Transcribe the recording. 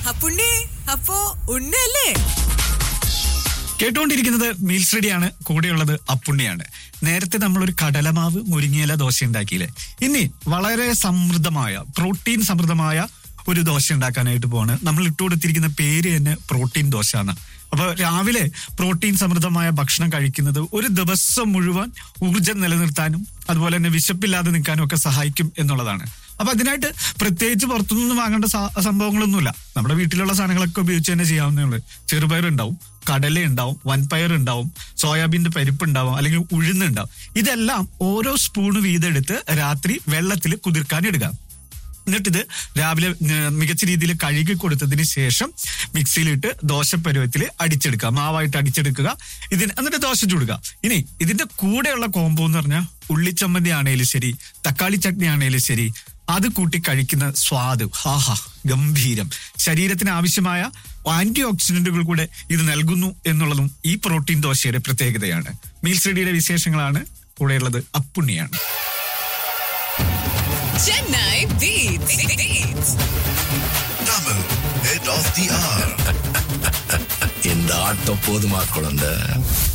അപ്പുണ്ണി അപ്പോ ഉണ്ണല്ലേ കേട്ടുകൊണ്ടിരിക്കുന്നത് മീൽസ് റെഡിയാണ് കൂടെയുള്ളത് അപ്പുണ്ണിയാണ് നേരത്തെ നമ്മളൊരു കടലമാവ് മുരിങ്ങയില ദോശ ഉണ്ടാക്കിയില്ലേ ഇനി വളരെ സമൃദ്ധമായ പ്രോട്ടീൻ സമൃദ്ധമായ ഒരു ദോശ ഉണ്ടാക്കാനായിട്ട് പോവാണ് നമ്മൾ ഇട്ടുകൊടുത്തിരിക്കുന്ന പേര് തന്നെ പ്രോട്ടീൻ ദോശ എന്ന് അപ്പൊ രാവിലെ പ്രോട്ടീൻ സമൃദ്ധമായ ഭക്ഷണം കഴിക്കുന്നത് ഒരു ദിവസം മുഴുവൻ ഊർജം നിലനിർത്താനും അതുപോലെ തന്നെ വിശപ്പില്ലാതെ നിൽക്കാനും ഒക്കെ സഹായിക്കും എന്നുള്ളതാണ് അപ്പൊ അതിനായിട്ട് പ്രത്യേകിച്ച് പുറത്തുനിന്ന് വാങ്ങേണ്ട സ- സംഭവങ്ങളൊന്നുമില്ല നമ്മുടെ വീട്ടിലുള്ള സാധനങ്ങളൊക്കെ ഉപയോഗിച്ച് തന്നെ ചെയ്യാവുന്നേ ഉള്ളൂ ചെറുപയർ ഉണ്ടാവും കടല ഉണ്ടാവും വൻപയർ ഉണ്ടാവും സോയാബീന്റെ പരിപ്പ് ഉണ്ടാവും അല്ലെങ്കിൽ ഉഴുന്നുണ്ടാവും ഇതെല്ലാം ഓരോ സ്പൂണ് വീതം എടുത്ത് രാത്രി വെള്ളത്തിൽ കുതിർക്കാൻ ഇടുക എന്നിട്ടിത് രാവിലെ ഏർ, മികച്ച രീതിയിൽ കഴുകി കൊടുത്തതിന് ശേഷം മിക്സിയിലിട്ട് ദോശപ്പരുവത്തിൽ അടിച്ചെടുക്കുക മാവായിട്ട് അടിച്ചെടുക്കുക ഇതിന് എന്നിട്ട് ദോശ ചുടുക ഇനി ഇതിന്റെ കൂടെയുള്ള കോംബോ എന്ന് പറഞ്ഞാൽ ഉള്ളിച്ചമ്മന്തി ആണേലും ശരി തക്കാളി ചട്നി ആണേലും ശരി അത് കൂട്ടി കഴിക്കുന്ന സ്വാദ് ഹാഹാ ഗംഭീരം ശരീരത്തിന് ആവശ്യമായ ആന്റി ഓക്സിഡന്റുകൾ കൂടെ ഇത് നൽകുന്നു എന്നുള്ളതും ഈ പ്രോട്ടീൻ ദോശയുടെ പ്രത്യേകതയാണ് മീൽസ് റെഡിയുടെ വിശേഷങ്ങളാണ് കൂടെയുള്ളത് അപ്പുണ്ണിയാണ് Chennai beach Double head of the hour. இந்த ஆட்டம் போதுமா குழந்தை